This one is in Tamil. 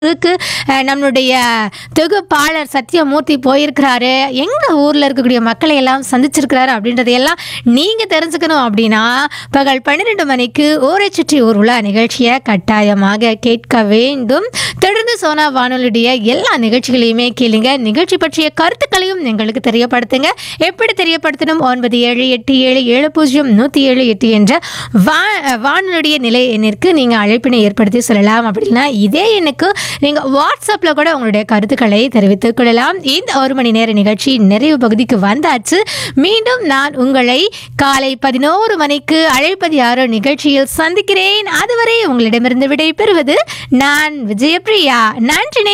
இதுக்கு அஹ், நம்மளுடைய தொகுப்பாளர் சத்யமூர்த்தி போயிருக்கிறாரு எங்க ஊர்ல இருக்கக்கூடிய மக்களை எல்லாம் சந்திச்சிருக்கிறாரு அப்படின்றதையெல்லாம் நீங்க தெரிஞ்சுக்கணும் அப்படின்னா பகல் பன்னிரெண்டு மணிக்கு ஊரை சுற்றி ஊர் உலா நிகழ்ச்சியை கட்டாயமாக கேட்க வேண்டும் தொடர்ந்து சோனா வானொலியுடைய எல்லா நிகழ்ச்சிகளையுமே கேளுங்க நிகழ்ச்சி பற்றிய கருத்துக்களையும் எங்களுக்கு தெரியப்படுத்துங்க எப்படி தெரியப்படுத்தணும் ஒன்பது ஏழு எட்டு ஏழு ஏழு பூஜ்ஜியம் நூற்றி ஏழு எட்டு என்ற வா வானொலியுடைய நிலை எண்ணிற்கு நீங்கள் அழைப்பினை ஏற்படுத்தி சொல்லலாம் அப்படின்னா இதே எண்ணுக்கு நீங்கள் வாட்ஸ்அப்பில் கூட உங்களுடைய கருத்துக்களை தெரிவித்துக் கொள்ளலாம் இந்த ஒரு மணி நேர நிகழ்ச்சி நிறைவு பகுதிக்கு வந்தாச்சு மீண்டும் நான் உங்களை காலை பதினோரு மணிக்கு அழைப்பது யாரோ நிகழ்ச்சியில் சந்திக்கிறேன் அதுவரை உங்களிடமிருந்து விடை பெறுவது நான் விஜயபிரியா நன்றி